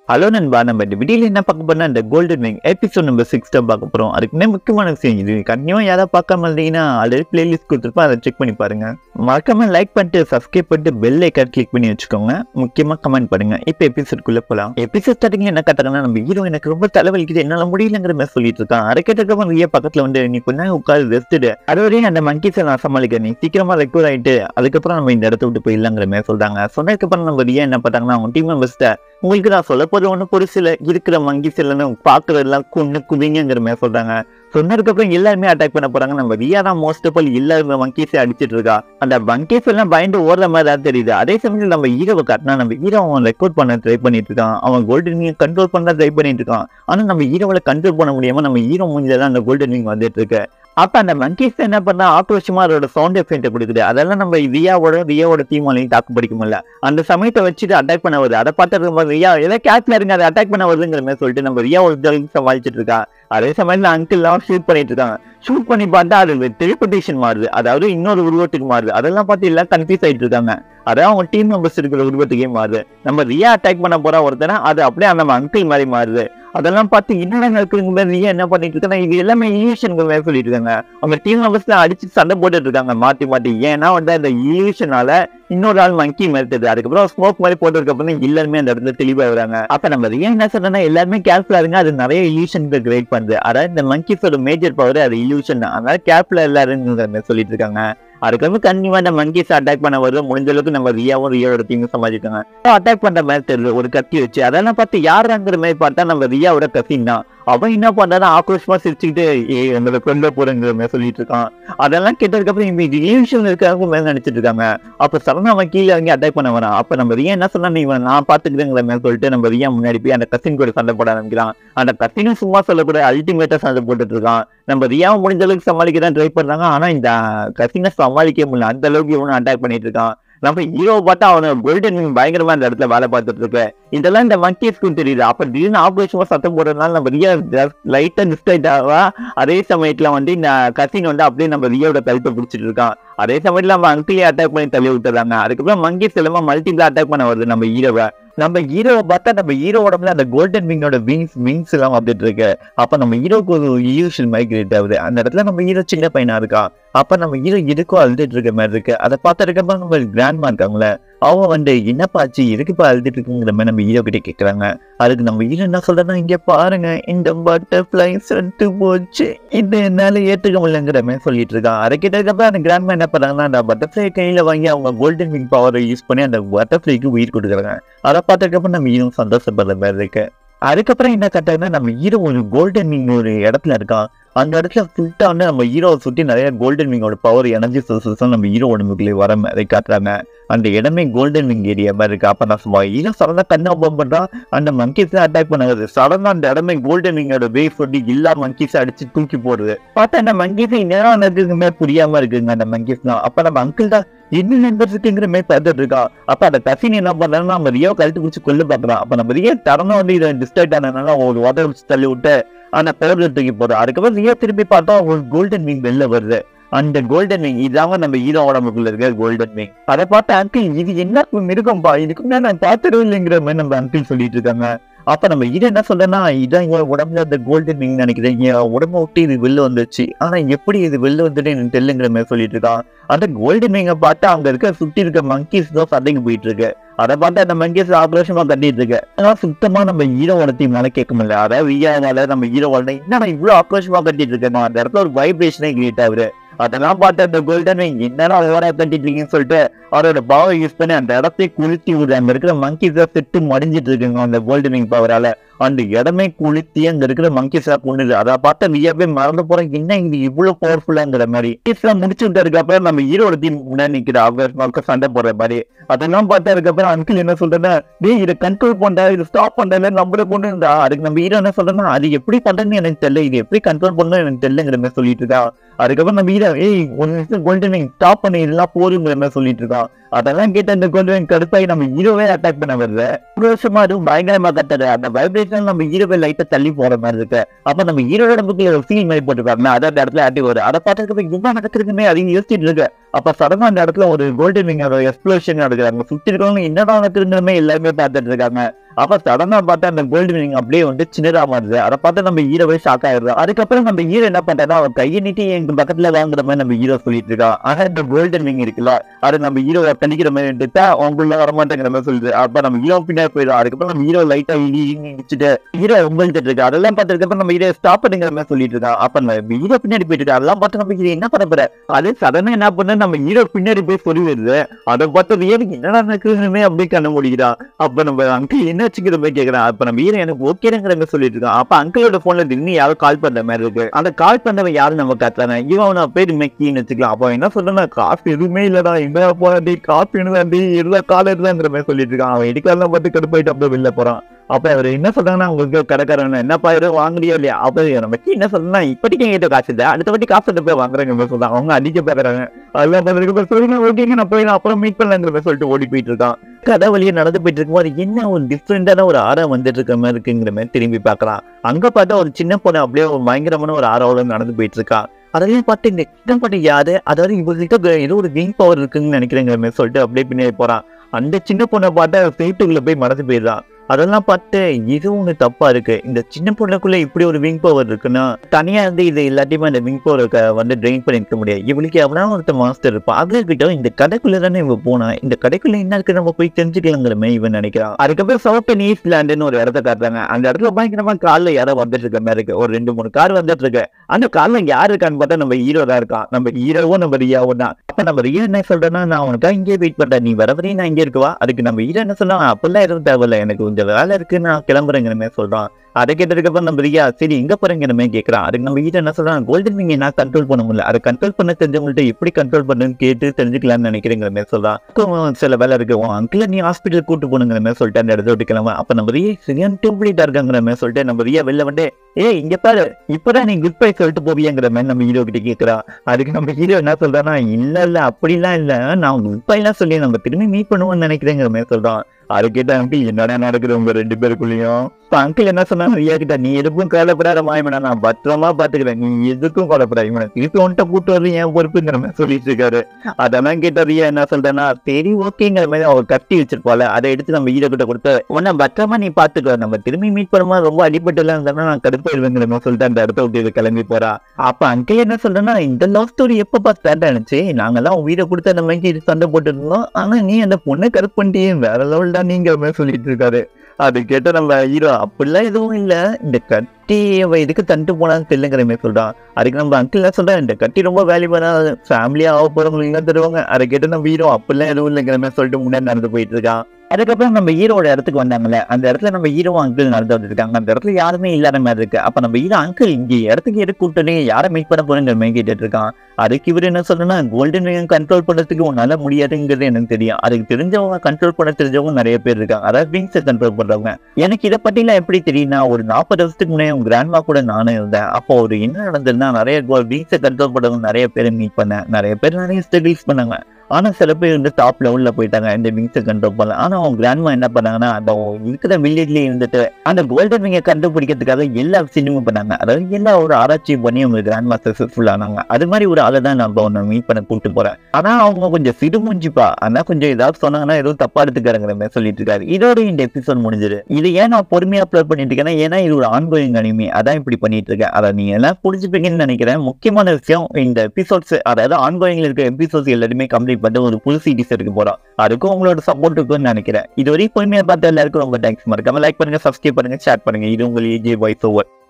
hello நண்பா நம்ம இந்த வீடியோல என்ன பார்க்க போறோம்னா இந்த Golden Wing episode number six தான் பார்க்க போறோம் அதுக்கு முன்னாடி முக்கியமான விஷயம் இது கண்டிப்பா யாராவது பார்க்காம இருந்தீங்கன்னா ஆல்ரெடி பிளேலிஸ்ட் கொடுத்துருப்போம் அதை செக் பண்ணி பாருங்க மறக்காம லைக் பண்ணிட்டு சப்ஸ்கிரைப் பண்ணிட்டு பெல் ஐக்கான் கிளிக் பண்ணி வச்சுக்கோங்க முக்கியமா கமெண்ட் பண்ணுங்க இப்போ எபிசோட்குள்ள போலாம் எபிசோட் ஸ்டார்டிங்ல என்ன கட்டாங்கன்னா நம்ம ஹீரோ எனக்கு ரொம்ப தலைவலிக்குது என்னால முடியலங்கிற மாதிரி சொல்லிட்டு இருக்கான் அதை கேட்டதுக்கப்புறம் ரியா பக்கத்துல வந்து நீ கொஞ்ச நேரம் உட்காந்து ரெஸ்ட்டு அது வரையும் அந்த மங்கிஸை நான் சமாளிக்கிறேன் நீ சீக்கிரமா ரெக்கவர் ஆயிட்டு அதுக்கப்புறம் நம்ம இந்த இடத்த விட்டு போயிடலாங்கிற மாதிரி சொல்றாங்க சொன்னதுக்கப்புறம் நம்ம ரியா என்ன பண்ணாங்கன்னா அவங்க டீம் மெம்பர்ஸ்ட்ட உங்களுக்கு நான் சொல்ல போறது ஒண்ணு ஒரு சில இருக்கிற மங்கி சிலன்னு பாக்குறதெல்லாம் கொண்டு குவிங்கிற மாதிரி சொல்றாங்க சொன்னதுக்கு அப்புறம் எல்லாருமே அட்டாக் பண்ண போறாங்க நம்ம ரியா தான் மோஸ்ட் ஆஃப் ஆல் எல்லா மங்கீஸை அடிச்சிட்டு இருக்கா அந்த மங்கீஸ் எல்லாம் பயந்து ஓடுற மாதிரி தான் தெரியுது அதே சமயத்தில் நம்ம ஹீரோவை காட்டினா நம்ம ஹீரோ அவன் ரெக்கார்ட் பண்ண ட்ரை பண்ணிட்டு இருக்கான் அவன் கோல்டன் விங் கண்ட்ரோல் பண்ண ட்ரை பண்ணிட்டு இருக்கான் ஆனா நம்ம ஹீரோவில் கண்ட்ரோல் பண்ண முடியாம நம்ம ஹீரோ முடிஞ்சதான் அந்த கோல்டன் விங் வந்துட்டு இருக்கு அப்ப அந்த மங்கீஸ் என்ன பண்ணா ஆக்ரோஷமா அதோட சவுண்ட் எஃபெக்ட் கொடுக்குது அதெல்லாம் நம்ம ரியாவோட ரியாவோட டீமாலையும் தாக்கு பிடிக்க முடியல அந்த சமயத்தை வச்சுட்டு அட்டாக் பண்ண வருது அதை பார்த்து நம்ம ரியா ஏதோ கேட்ச்ல இருங்க அதை அட்டாக் பண்ண வருதுங்கிற மாதிரி சொல்லிட்டு நம்ம ரியா ஒரு சமாளிச்சிட்டு இருக்கா அதே சமயத்துல அங்கிள் எல்லாம் ஷூட் பண்ணிட்டு இருக்காங்க ஷூட் பண்ணி பார்த்தா அது டெலிபோர்டேஷன் மாறுது அதாவது இன்னொரு உருவத்துக்கு மாறுது அதெல்லாம் பார்த்து எல்லாம் கன்ஃபியூஸ் ஆயிட்டு இருக்காங்க அதான் அவங்க டீம் மெம்பர்ஸ் இருக்கிற உருவத்துக்கே மாறுது நம்ம ரியா அட்டாக் பண்ண போற ஒருத்தனை அது அப்படியே நம்ம அங்கிள் மாதிரி மாறுது அதெல்லாம் பார்த்து என்னடா நடக்குதுங்க மாதிரி ரியா என்ன பண்ணிட்டு இருக்காங்க இது எல்லாமே இலியூஷனுக்கு மாதிரி சொல்லிட்டு இருக்காங்க அவங்க டீம் மெம்பர்ஸ்ல அடிச்சு சண்டை போட்டுட்டு இருக்காங்க மாத்தி மாத்தி ஏன்னா வந்து அந்த இலியூஷனால இன்னொரு ஆள் மங்கி மறுத்தது அதுக்கப்புறம் ஸ்மோக் மாதிரி போட்டதுக்கு அப்புறம் எல்லாருமே அந்த இடத்துல தெளிவா வராங்க அப்ப நம்ம ரியா என்ன சொல்றோம்னா எல்லாருமே கேர்ஃபுல்லா இருங்க அது நிறைய இலியூஷனுக்கு கிரியேட் பண்ணுது அதாவது இந்த மங்கிஸோட மேஜர் பவர் அது இலியூஷன் அதனால கேர்ஃபுல்லா எல்லாரும் சொல்லிட்டு இருக்காங்க அதுக்கப்புறம் கண்டிப்பா இந்த மங்கிஸ் அட்டாக் பண்ண வருது முடிஞ்ச அளவுக்கு நம்ம ரியாவும் ரியாவோட டீம் சமாளிக்காங்க அட்டாக் பண்ற மாதிரி தெரியல ஒரு கத்தி வச்சு அதெல்லாம் பார்த்து யாருங்கிற மாதிரி பார்த்தா நம்ம ரியாவோட கசின் தான் அவன் என்ன பண்றானா ஆக்ரோஷமா சிரிச்சுக்கிட்டு ஏ என்னோட கொல்ல போறேங்கிற மாதிரி சொல்லிட்டு இருக்கான் அதெல்லாம் கேட்டதுக்கு அப்புறம் இவங்க ரிலேஷன் இருக்காங்க மேல நினைச்சிட்டு இருக்காங்க அப்ப சரணா அவன் கீழே வாங்கி அட்டாக் பண்ண வரான் அப்ப நம்ம ரியா என்ன சொன்னா நீ இவன் நான் பாத்துக்கிறேங்கிற மாதிரி சொல்லிட்டு நம்ம ரியா முன்னாடி போய் அந்த கசின் கூட சண்டை போட ஆரம்பிக்கிறான் அந்த கசினும் சும்மா சொல்லக்கூட அல்டிமேட்டா சண்டை போட்டுட்டு இருக்கான் நம்ம ரியாவை முடிஞ்ச அளவுக்கு சமாளிக்க தான் ட்ரை பண்றாங்க ஆனா இந்த கசினை சமாளிக்க முடியல அந்த அளவுக்கு இவனும் அட்டாக் பண்ணிட்டு இருக்கான் நம்ம ஹீரோவை பார்த்தா அவனை கோல்டன் விங் பயங்கரமா இந்த இடத்துல வேலை பார்த்துட்டு இருக்க இதெல்லாம் இந்த மங்கியஸ்க்கும் தெரியுது அப்ப திடீர்னு ஆபரேஷமா சத்தம் போடுறதுனால நம்ம ரியா லைட்டா டிஸ்டைட் ஆவா அதே சமயத்துல வந்து இந்த கசின் வந்து அப்படியே நம்ம ரியாவோட கழுத்தை பிடிச்சிட்டு இருக்கான் அதே சமயத்துல நம்ம அங்கிளே அட்டாக் பண்ணி தள்ளி விட்டுறாங்க அதுக்கப்புறம் மங்கிஸ் எல்லாமே மல்டிபிள் அட்டாக் பண்ண வருது நம்ம ஹீரோவை நம்ம ஹீரோவை பார்த்தா நம்ம ஹீரோ உடம்புல அந்த கோல்டன் விங்கோட விங்ஸ் விங்ஸ் எல்லாம் வந்துட்டு இருக்கு அப்ப நம்ம ஹீரோக்கு ஒரு யூஷன் மைக்ரேட் ஆகுது அந்த இடத்துல நம்ம ஹீரோ சின்ன பையனா இருக்கா அப்ப நம்ம ஹீரோ எதுக்கும் அழுதுட்டு இருக்க மாதிரி இருக்கு அதை பார்த்ததுக்கப்புறம் நம்ம கிராண்ட்மா இருக்காங்களே அவங்க வந்து என்னப்பாச்சு எதுக்குப்பா அழுதுட்டு இருக்குங்கிற மாதிரி நம்ம ஹீரோ கிட்ட கேட்கறாங்க அதுக்கு நம்ம ஹீரோ என்ன சொல்றேன்னா இங்க பாருங்க இந்த பட்டர்ஃபிளை செத்து போச்சு இது என்னால ஏத்துக்க முடியலங்கிற மாதிரி சொல்லிட்டு இருக்கான் அதை கேட்டதுக்கப்புறம் அந்த கிராண்ட்மா என்ன பண்றாங்கன்னா அந்த பட்டர்ஃபிளை கையில வாங்கி அவங்க கோல்டன் விங் பவரை யூஸ் பண்ணி அந்த பட்டர்ஃபிளைக்கு உயிர் கொடுக்குறாங்க அதை பார்த்ததுக்கப்புறம் நம்ம ஹீரோ சந்தோஷப்படுற மாதிரி இருக்கு அதுக்கப்புறம் என்ன கட்டாங்கன்னா நம்ம ஹீரோ ஒரு கோல்டன் விங் ஒரு இடத்துல இருக்கான் அந்த இடத்துல ஃபுல்லா வந்து நம்ம ஹீரோவை சுற்றி நிறைய கோல்டன் விங்கோட பவர் எனர்ஜி சோர்சஸ் நம்ம ஹீரோ உடம்புக்குள்ளே வர மாதிரி காட்டுறாங்க அந்த இடமே கோல்டன் விங் ஏரியா மாதிரி இருக்கு அப்ப நான் சும்மா ஹீரோ சடனா கண்ணை ஓப்பன் பண்றான் அந்த மங்கீஸ் அட்டாக் பண்ணாது சடனா அந்த இடமே கோல்டன் விங்கோட வேவ் சொல்லி எல்லா மங்கீஸ் அடிச்சு தூக்கி போடுது பார்த்தா அந்த மங்கீஸ் நேரம் இருக்குமே புரியாம இருக்குங்க அந்த மங்கீஸ் தான் அப்ப நம்ம அங்கிள் தான் என்ன நண்பர்ஸுக்குங்கிற மாதிரி பார்த்துட்டு இருக்கா அப்ப அந்த கசின் என்ன பண்றாங்கன்னா நம்ம ரியோ கழுத்து பிடிச்சி கொல்ல பாக்குறான் அப்ப நம்ம ரியோ தரணும் வந்து இதை டிஸ்டர்ட் ஆனதுனால ஒரு உதவி வச்சு தள்ளி விட்டு அந்த பேர் தூக்கி போறோம் அதுக்கப்புறம் ரியோ திரும்பி பார்த்தா ஒரு கோல்டன் விங் வெளில வருது அந்த கோல்டன் விங் இதாங்க நம்ம ஹீரோ உடம்புக்குள்ள இருக்க கோல்டன் விங் அதை பார்த்து அங்கிள் இது என்ன மிருகம்பா இதுக்கு முன்னாடி நான் பார்த்ததும் இல்லைங்கிற மாதிரி நம்ம அங்கிள் சொல்லிட்டு இருக்காங்க அப்ப நம்ம இது என்ன சொல்றேன்னா இதான் இவன் உடம்புல அந்த கோல்டன் விங் நினைக்கிறேன் என் உடம்ப விட்டு இது வெளில வந்துச்சு ஆனா எப்படி இது வெளில வந்துட்டு எனக்கு தெல்லுங்கிற மாதிரி சொல்லிட்டு இருக்கான் அந்த கோல்டன் விங்கை பார்த்து அங்க இருக்க சுத்தி இருக்க மங்கீஸ் தான் சண்டைக்கு போயிட்டு இருக்கு அதை பார்த்து அந்த மங்கீஸ் ஆக்ரோஷமா கட்டிட்டு இருக்கு ஆனா சுத்தமா நம்ம ஹீரோவோட டீம்னால கேட்க முடியல அதாவது வியானால நம்ம ஹீரோவோட என்னடா இவ்வளவு ஆக்ரோஷமா கட்டிட்டு இருக்கேன் அந்த இடத்துல ஒரு வைப்ரேஷனே கிரியேட் ஆகுது அதெல்லாம் பார்த்து அந்த கோல்டன் விங் என்னடா வேற கட்டிட்டு இருக்கீங்கன்னு சொல்லிட்டு அவரோட பவர் யூஸ் பண்ணி அந்த இடத்தையே குளிர்த்தி விடுற அங்க இருக்கிற மங்கிஸ் செட்டு மடிஞ்சிட்டு இருக்குங்க அந்த கோல்டன் விங் பவரால அந்த இடமே குளிர்த்தி அங்க இருக்கிற மங்கிஸா கொண்டுது அதை பார்த்து நீயாவே மறந்து போறேன் என்ன இது இவ்வளவு பவர்ஃபுல்லாங்கிற மாதிரி எல்லாம் முடிச்சு விட்டதுக்கு அப்புறம் நம்ம ஹீரோட டீம் முன்னாடி நிக்கிற அவர் சண்டை போடுற மாதிரி அதெல்லாம் பார்த்தா அதுக்கப்புறம் அங்கிள் என்ன சொல்றேன்னா டேய் இதை கண்ட்ரோல் பண்ற இதை ஸ்டாப் பண்றல நம்மள கொண்டு இருந்தா அதுக்கு நம்ம ஹீரோ என்ன சொல்றேன்னா அது எப்படி பண்றதுன்னு எனக்கு தெரியல இது எப்படி கண்ட்ரோல் பண்ணணும் எனக்கு தெரியலங்கிற மாதிரி சொல்லிட்டு இருக்கா அதுக்கப்புறம் நம்ம ஹீரோ ஏய் ஒரு நிமிஷம் கோல்டன் ஸ்டாப் பண்ணி இதெல்லாம் போதுங்கிற மாதிரி சொல்லிட்டு இருக்கான் அதெல்லாம் கேட்டு அந்த கோல்டன் கடுப்பாய் நம்ம ஹீரோவே அட்டாக் பண்ண வருது ஒரு வருஷமா அதுவும் பயங்கரமா கத்துறது அந்த வைப்ரேஷன் நம்ம ஹீரோவை லைட்டா தள்ளி போற மாதிரி இருக்கு அப்ப நம்ம ஹீரோட புக்கில் ஒரு சீன் மாதிரி போட்டுருக்காங்க அதான் அந்த இடத்துல ஆட்டி வரும் அதை பார்த்துட்டு என்ன நடக்குதுன்னு அதையும் யோசிச்சுட்டு இருக்கு அப்ப சடனா அந்த இடத்துல ஒரு கோல்டன் விங் எக்ஸ்ப்ளோஷன் நடக்குறாங்க சுத்தி இருக்கவங்க என்னடா நடக்குதுன்னு எல்லாருமே பார்த்துட்டு இருக்காங்க அப்ப சடனா பார்த்தா அந்த கோல்டு விங் அப்படியே வந்து சின்னதா மாறுது அதை பார்த்து நம்ம ஹீரோவே ஷாக் ஆயிடுறோம் அதுக்கப்புறம் நம்ம ஹீரோ என்ன பண்றா அவன் கையை நீட்டி எங்க பக்கத்துல வாங்குற மாதிரி நம்ம ஹீரோ சொல்லிட்டு இருக்கா ஆனா இந்த கோல்டன் விங் இருக்குல்ல அது நம்ம ஹீரோ கணிக்கிற மாதிரி எடுத்தா அவங்களுக்குள்ள வரமாட்டேங்கிற மாதிரி சொல்லுது அப்ப நம்ம ஹீரோ பின்னாடி போயிடும் அதுக்கப்புறம் நம்ம ஹீரோ லைட்டா இடி இடி இடிச்சுட்டு ஹீரோ உங்கள்கிட்ட இருக்கு அதெல்லாம் பார்த்ததுக்கப்புறம் நம்ம ஹீரோ ஸ்டாப் பண்ணுங்கிற மாதிரி சொல்லிட்டு இருக்கான் அப்ப நம்ம ஹீரோ பின்னாடி போயிட்டு இருக்கு அதெல்லாம் பார்த்து நம்ம ஹீரோ என்ன பண்ண போற அது சடனா என்ன பண்ண நம்ம ஹீரோ பின்னாடி போய் சொல்லி வருது அதை பார்த்து ரியலுக்கு என்னடா நடக்குதுன்னு அப்படியே கண்ண முடியுதா அப்ப நம்ம அங்கிள் என்ன வச்சுக்கிற மாதிரி கேக்குறான் அப்ப நம்ம ஹீரோ எனக்கு ஓகேங்கிற மாதிரி சொல்லிட்டு இருக்கான் அப்ப அங்கிளோட போன்ல திடீர்னு யாரோ கால் பண்ற மாதிரி இருக்கு அந்த கால் பண்ணவன் யாரும் நம்ம கத்துறாங்க இவன் நான் பேர் மெக்கின்னு வச்சுக்கலாம் அப்ப என்ன சொல்றேன்னா காசு எதுவுமே இல்லடா எங்க போறாண்டி காசு என்னதாண்டி எல்லா காலம் இருந்தாங்கிற மாதிரி சொல்லிட்டு இருக்கான் அவன் எடுக்கலாம் பார்த்து கடுப்பாயிட்டு அப்படியே வெளில போறான் அப்ப அவர் என்ன சொல்றாங்கன்னா உங்களுக்கு கடைக்காரன் என்னப்பா இவரு வாங்குறியோ இல்லையா அப்ப நம்ம என்ன சொல்றேன்னா இப்படிக்கு எங்கிட்ட காசு இல்லை அடுத்த வாட்டி காசு எடுத்து போய் வாங்குறாங்க மாதிரி சொல்றாங்க அவங்க அடிக்க போறாங்க அதெல்லாம் பண்ணதுக்கு சொல்லுங்க ஓகேங்க நான் போய் அப்புறம் மீட் பண்ணலாங்கிற மாதிரி சொல்லிட்டு ஓடி போயிட்டு இருக்கான் கதை வழியா நடந்து போயிட்டு இருக்கும்போது என்ன ஒரு டிஃப்ரெண்டான ஒரு ஆரா வந்துட்டு இருக்க மாதிரி இருக்குங்கிற மாதிரி திரும்பி பார்க்கலாம் அங்க பார்த்தா ஒரு சின்ன பொண்ணு அப்படியே ஒரு பயங்கரமான ஒரு ஆறாவோட நடந்து போயிட்டு இருக்கா அதையும் பார்த்து இந்த சின்ன பொண்ணு யாரு அதாவது இவங்ககிட்ட ஏதோ ஒரு கெயின் பவர் இருக்குன்னு நினைக்கிறேங்கிற மாதிரி சொல்லிட்டு அப்படியே பின்னாடி போறான் அந்த சின்ன பொண்ணை பார்த்தா சேட்டுக்குள்ள போய் மறந்து போயிடுறான் அதெல்லாம் பார்த்து இது ஒண்ணு தப்பா இருக்கு இந்த சின்ன பொண்ணுக்குள்ள இப்படி ஒரு விங் பவர் இருக்குன்னா தனியா இருந்து இது எல்லாத்தையுமே அந்த விங் பவர் வந்து ட்ரெயின் பண்ணிருக்க முடியாது இவளுக்கு எவனா ஒருத்த மாஸ்டர் இருப்பான் அதுக்கிட்ட இந்த கடைக்குள்ள தானே இவ போனா இந்த கடைக்குள்ள என்ன இருக்கு நம்ம போய் தெரிஞ்சுக்கலாங்கிற மாதிரி இவன் நினைக்கிறான் அதுக்கப்புறம் சவுத் நியூசிலாண்டுன்னு ஒரு இடத்த காட்டுறாங்க அந்த இடத்துல பயங்கரமா கார்ல யாரோ வந்துட்டு இருக்க மாதிரி இருக்கு ஒரு ரெண்டு மூணு கார் வந்துட்டு இருக்கு அந்த கார்ல யாரு இருக்கான்னு பார்த்தா நம்ம ஹீரோ தான் இருக்கான் நம்ம ஹீரோவும் நம்ம ரியாவும் தான் அப்ப நம்ம ரியா என்ன சொல்றேன்னா நான் உனக்கா இங்கே வெயிட் பண்றேன் நீ வர வரையும் நான் இங்கே இருக்குவா அதுக்கு நம்ம ஹீரோ என்ன சொன்னா அப்பெல்லாம் எதுவும் தேவையில்ல எனக்கு கொஞ்சம் வேலை இருக்கு நான் கிளம்புறேங்கிற மாதிரி சொல்றான் அதை கேட்டதுக்கு அப்புறம் நம்ம ரியா சரி எங்க போறேங்கிற மாதிரி கேட்கறான் அதுக்கு நம்ம ஹீரோ என்ன சொல்றான் கோல்டன் விங் என்ன கண்ட்ரோல் பண்ண முடியல அதை கண்ட்ரோல் பண்ண தெரிஞ்சவங்கள்ட்ட எப்படி கண்ட்ரோல் பண்ணுன்னு கேட்டு தெரிஞ்சுக்கலாம்னு நினைக்கிறேங்கிற மாதிரி சொல்றான் "உனக்கும் சில வேலை இருக்கு உன் அங்கிள நீ ஹாஸ்பிட்டல் கூட்டு போனுங்கிற மாதிரி சொல்லிட்டு அந்த இடத்த விட்டு கிளம்ப அப்ப நம்ம ரியா சரியான டூப்ளிட்டா இருக்காங்கிற மாதிரி சொல்லிட்டு நம்ம ரியா வெளில வந்து ஏய் இங்க பாரு இப்பதான் நீ குட் பை சொல்லிட்டு போவியாங்கிற மாதிரி நம்ம ஹீரோ கிட்ட கேக்குறா அதுக்கு நம்ம ஹீரோ என்ன சொல்றான்னா இல்ல இல்ல அப்படிலாம் இல்ல நான் குட் பை எல்லாம் சொல்லி நம்ம திரும்பி மீட் பண்ணுவோம்னு நினைக்கிறேங்கிற மாதிரி சொல்றான் அது கேட்ட அங்கிள் என்னடா நடக்குது உங்க ரெண்டு பேருக்குள்ளயும் இப்ப அங்கிள் என்ன சொன்னாங்க ரியா கிட்ட நீ எதுக்கும் கவலைப்படாத மாயமனா நான் பத்திரமா பாத்துக்கிறேன் நீ எதுக்கும் கவலைப்படாத இவனை திருப்பி உன்கிட்ட கூட்டு வரது என் பொறுப்புங்கிற மாதிரி சொல்லிட்டு இருக்காரு அதெல்லாம் கேட்ட ரியா என்ன சொல்றேன்னா சரி ஓகேங்கிற மாதிரி அவர் கட்டி வச்சிருப்பால அதை எடுத்து நம்ம ஹீரோ கிட்ட கொடுத்து உன்னை பத்திரமா நீ பாத்துக்கோ நம்ம திரும்பி மீட் பண்ணும்போது ரொம்ப அடிபட்டு எல்லாம் இருந்தா நான் கடுப்பாயிருவேங்கிற மாதிரி சொல்லிட்டு அந்த இடத்த விட்டு கிளம்பி போறா அப்ப அங்கிள் என்ன சொல்றேன்னா இந்த லவ் ஸ்டோரி எப்ப பார்த்து ஸ்டார்ட் ஆனிச்சு நாங்கெல்லாம் உன் வீட கொடுத்து அந்த மாதிரி சண்டை போட்டு இருந்தோம் ஆனா நீ அந்த பொண்ணை கரெக்ட் பண்ணிட்டே வேற லெவல் தான் நீங்க மாதிரி சொல்லிட்டு இருக்காரு அது கேட்ட நம்ம ஹீரோ அப்படிலாம் எதுவும் இல்ல இந்த கட்டி அவ இதுக்கு தண்டு போனான்னு தெரியலங்கிற மாதிரி சொல்றான் அதுக்கு நம்ம அங்கிள் என்ன சொல்றேன் இந்த கட்டி ரொம்ப வேல்யூபான ஃபேமிலியா ஆக போறவங்களுக்கு தான் தருவாங்க அதை கேட்டு நம்ம ஹீரோ அப்படிலாம் எதுவும் இல்லைங்கிற மாதிரி சொல்லிட்டு முன்னாடி நடந்து போயிட்டு இருக்கான் அதுக்கப்புறம் நம்ம ஹீரோட இடத்துக்கு வந்தாங்கல்ல அந்த இடத்துல நம்ம ஹீரோ அங்கிள் நடந்து வந்துருக்காங்க அந்த இடத்துல யாருமே இல்லாத மாதிரி இருக்கு அப்ப நம்ம ஹீரோ அங்கிள் இங்க இடத்துக்கு எது கூட்டணி யாரை மீட் பண்ண போறேங்கிற மாதிரி கேட்டுட்டு இருக்கான் அதுக்கு இவர் என்ன சொல்றேன்னா கோல்டன் கண்ட்ரோல் பண்றதுக்கு உன்னால முடியாதுங்கிறது எனக்கு தெரியும் அதுக்கு தெரிஞ்சவங்க கண்ட்ரோல் பண்ண தெரிஞ்சவங்க நிறைய பேர் இருக்காங்க அதாவது விங்ஸை கண்ட்ரோல் பண்றவங்க எனக்கு இதை பத்திலாம் எப்படி தெரியும்னா ஒரு நாற்பது வருஷத்துக்கு முன்னாடி உங்க கிராண்ட்மா கூட நானும் இருந்தேன் அப்போ ஒரு என்ன நடந்ததுன்னா நிறைய விங்ஸை கண்ட்ரோல் பண்றவங்க நிறைய பேரை மீட் பண்ணேன் நிறைய பேர் நிறைய ஸ்ட்ரகிள்ஸ் பண்ணாங்க ஆனா சில பேர் வந்து டாப் லெவல்ல போயிட்டாங்க இந்த விங்ஸை கண்ட்ரோல் பண்ணல ஆனா அவங்க கிராண்ட்மா என்ன பண்ணாங்கன்னா அந்த இருக்கிற வில்லேஜ்லயே இருந்துட்டு அந்த கோல்டன் விங்கை கண்டுபிடிக்கிறதுக்காக எல்லா விஷயமும் பண்ணாங்க அதாவது எல்லா ஒரு ஆராய்ச்சி பண்ணி அவங்க கிராண்ட்மா சக்சஸ்ஃபுல் ஆனாங்க அது மாதிரி ஒரு ஆளை தான் நான் ஒன்று மீட் பண்ண கூப்பிட்டு போறேன் ஆனா அவங்க கொஞ்சம் சிடுமுஞ்சிப்பா ஆனா கொஞ்சம் ஏதாவது சொன்னாங்கன்னா எதுவும் தப்பா எடுத்துக்காருங்கிற மாதிரி சொல்லிட்டு இருக்காரு இதோட இந்த எபிசோட் முடிஞ்சிரு இது ஏன் நான் பொறுமையா அப்லோட் பண்ணிட்டு இருக்கேன்னா ஏன்னா இது ஒரு ஆன்கோயிங் அனிமே அதான் இப்படி பண்ணிட்டு இருக்கேன் அதை நீங்க எல்லாம் புரிஞ்சுப்பீங்கன்னு நினைக்கிறேன் முக்கியமான விஷயம் இந்த எபிசோட்ஸ் அதாவது ஆன்கோயிங்ல இருக்க எபிசோட்ஸ் எல்லாருமே கம்ப்ளீட் பண்ணி ஒரு புது சீரிஸ் எடுக்க போறோம் அதுக்கும் உங்களோட சப்போர்ட் இருக்கும்னு நினைக்கிறேன் இது வரைக்கும் பொறுமையா பார்த்த எல்லாருக்கும் ரொம்ப தேங்க்ஸ் மறக்காம லைக் பண்ணுங்க சப்ஸ்கிரைப் பண்ணுங்க ஷேர் பண்ணுங்க இது உங்கள் ஏஜே வாய்ஸ் ஓவர்